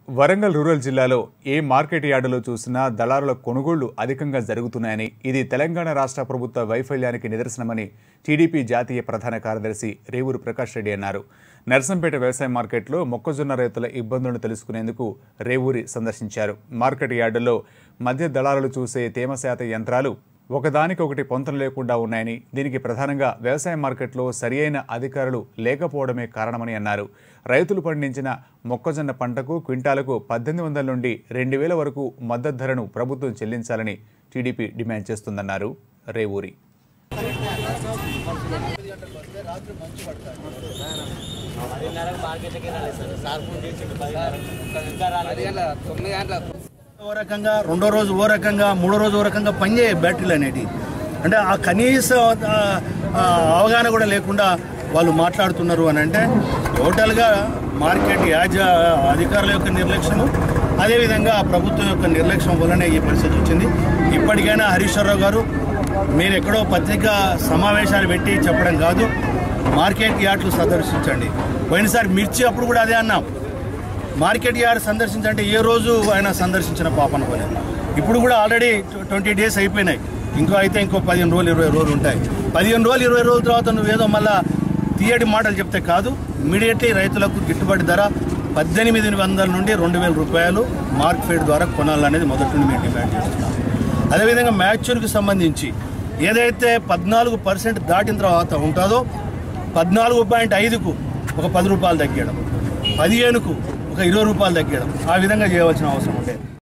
Warangal rural జిల్లాలో ఏ market యార్డులో చూసినా దళారుల కొనుగోళ్లు అధికంగా జరుగుతున్నాయని ఇది తెలంగాణ రాష్ట్ర ప్రభుత్వ వైఫల్యానికి నిదర్శనమని టీడీపీ జాతీయ ప్రధాన కార్యదర్శి రేవూరు ప్రకాష్ రెడ్డి అన్నారు నర్సంపేట వ్యవసాయ మార్కెట్లో మొక్కజొన్న రైతుల ఇబ్బందులను తెలుసుకునేందుకు రేవూరి సందర్శించారు మార్కెట్ యార్డులో మధ్య దళారులు చూసే తేమ శాత యంత్రాలు ఒకదానికొకటి పొంతన లేకుండా ఉన్నాయని దీనికి ప్రధానంగా వ్యవసాయ మార్కెట్లో సరియైన అధికారులు లేకపోవడమే కారణమని అన్నారు రైతులు పండించిన మొక్కజొన్న పంటకు క్వింటాలకు పద్దెనిమిది వందల నుండి రెండు వేల వరకు మద్దతు ధరను ప్రభుత్వం చెల్లించాలని టీడీపీ డిమాండ్ చేస్తుందన్నారు రేవూరి తొమ్మిది గంటల ఓ రకంగా రెండో రోజు ఓ రకంగా మూడో రోజు ఓ రకంగా పనిచేయ బ్యాటరీలు అనేటి అంటే ఆ కనీస ఆ, ఆ, అవగాహన కూడా లేకుండా వాళ్ళు మాట్లాడుతున్నారు అని అంటే టోటల్గా మార్కెట్ యాజ అధికారుల యొక్క నిర్లక్ష్యము అదేవిధంగా ప్రభుత్వం యొక్క నిర్లక్ష్యం వల్లనే ఈ పరిస్థితి వచ్చింది ఇప్పటికైనా హరీశ్వరరావు గారు మీరు ఎక్కడో పత్రికా సమావేశాలు పెట్టి చెప్పడం కాదు మార్కెట్ యార్డ్లు సందర్శించండి పోయినసారి మిర్చి అప్పుడు కూడా అదే అన్నాం మార్కెట్ యార్డ్ సందర్శించంటే ఏ రోజు ఆయన సందర్శించిన పాపన పని ఇప్పుడు కూడా ఆల్రెడీ ట్వంటీ డేస్ అయిపోయినాయి ఇంకో అయితే ఇంకో పదిహేను రోజులు ఇరవై రోజులు ఉంటాయి పదిహేను రోజులు ఇరవై రోజుల తర్వాత నువ్వేదో మళ్ళా తీయటి మాటలు చెప్తే కాదు ఇమీడియట్లీ రైతులకు గిట్టుబాటు ధర పద్దెనిమిది వందల నుండి రెండు వేల రూపాయలు మార్కెట్ ద్వారా కొనాలనేది మొదటి నుండి మేము డిమాండ్ చేస్తున్నాం అదేవిధంగా మ్యాచ్యూర్కి సంబంధించి ఏదైతే పద్నాలుగు పర్సెంట్ దాటిన తర్వాత ఉంటుందో పద్నాలుగు పాయింట్ ఐదుకు ఒక పది రూపాయలు తగ్గడం పదిహేనుకు ఒక ఇరవై రూపాయలు తగ్గడం ఆ విధంగా చేయవలసిన అవసరం ఉండే